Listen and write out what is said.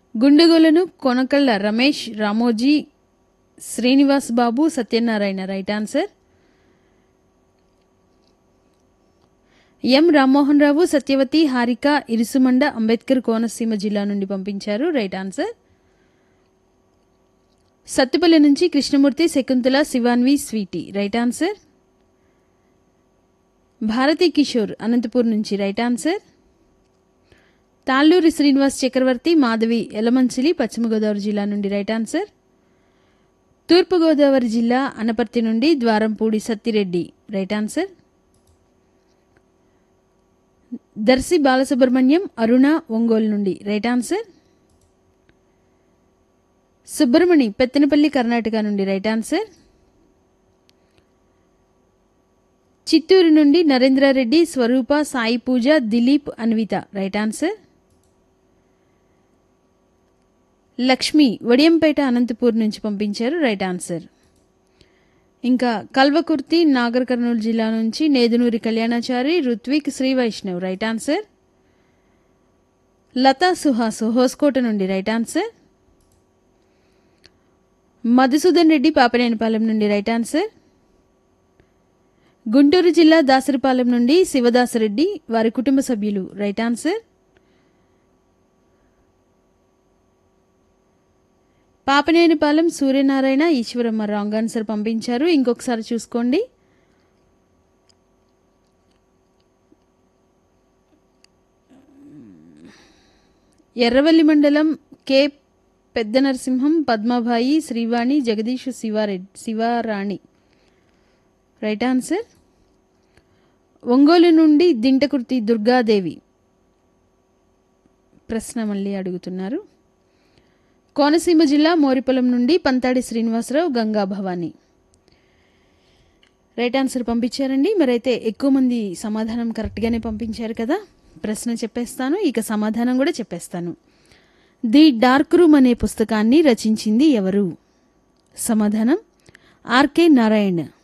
గుండుగోలను Konakalla Ramesh Ramoji Srinivas Babu Satyanarayana right answer M Rammohan Rao Satyavathi Harika Irusumanda Ambedkar Konaseema జిల్లా నుండి పంపించారు రైట్ ఆన్సర్ సత్తుపల్లి నుంచి Krishnamurthy Shakuntala Shivanvi Sweety right answer Bharathi Kishore Anantapur నుంచి రైట్ ఆన్సర్ తాళ్ళూరి శ్రీనివాస్ చక్రవర్తి మాధవి ఎలమంచిలి పశ్చిమ గోదావరి జిల్లా నుండి రైట్ ఆన్సర్ తూర్పుగోదావరి జిల్లా అనపర్తి నుండి ద్వారంపూడి సత్తిరెడ్డి రైట్ ఆన్సర్ దర్శి బాలసుబ్రహ్మణ్యం అరుణ ఒంగోలు నుండి రైట్ ఆన్సర్ సుబ్రమణి పెత్తనపల్లి కర్ణాటక నుండి రైట్ ఆన్సర్ చిత్తూరు నుండి నరేంద్రారెడ్డి స్వరూప సాయి పూజ దిలీప్ అన్విత రైట్ ఆన్సర్ లక్ష్మి వడియంపేట అనంతపూర్ నుంచి పంపించారు రైట్ ఆన్సర్ ఇంకా కల్వకుర్తి నాగర్ కర్నూలు జిల్లా నుంచి నేదునూరి కళ్యాణాచారి రుత్విక్ శ్రీ వైష్ణవ్ రైట్ ఆన్సర్ లతా సుహాస్ హోస్కోట నుండి రైట్ ఆన్సర్ మధుసూదన్ రెడ్డి పాపనేనిపాలెం నుండి రైట్ ఆన్సర్ గుంటూరు జిల్లా దాసరిపాలెం నుండి శివదాసరెడ్డి వారి కుటుంబ సభ్యులు right answer Papanenipalem Suryanarayana Eswaramma wrong answer పంపించారు ఇంకొకసారి చూసుకోండి ఎర్రవల్లి మండలం కే పెద్ద నరసింహం పద్మభాయి శ్రీవాణి జగదీష్ శివారెడ్డి శివారాణి రైట్ ఆన్సర్ ఒంగోలు నుండి దింటకుర్తి దుర్గాదేవి ప్రశ్న మళ్ళీ అడుగుతున్నారు కోనసీమ జిల్లా మోరిపొలం నుండి పంతాడి శ్రీనివాసరావు గంగా భవాని రైట్ ఆన్సర్ పంపించారండి మరైతే ఎక్కువ మంది సమాధానం కరెక్ట్గానే పంపించారు కదా ప్రశ్న చెప్పేస్తాను ఇక సమాధానం కూడా చెప్పేస్తాను ది డార్క్ రూమ్ అనే పుస్తకాన్ని రచించింది ఎవరు సమాధానం ఆర్కే నారాయణ్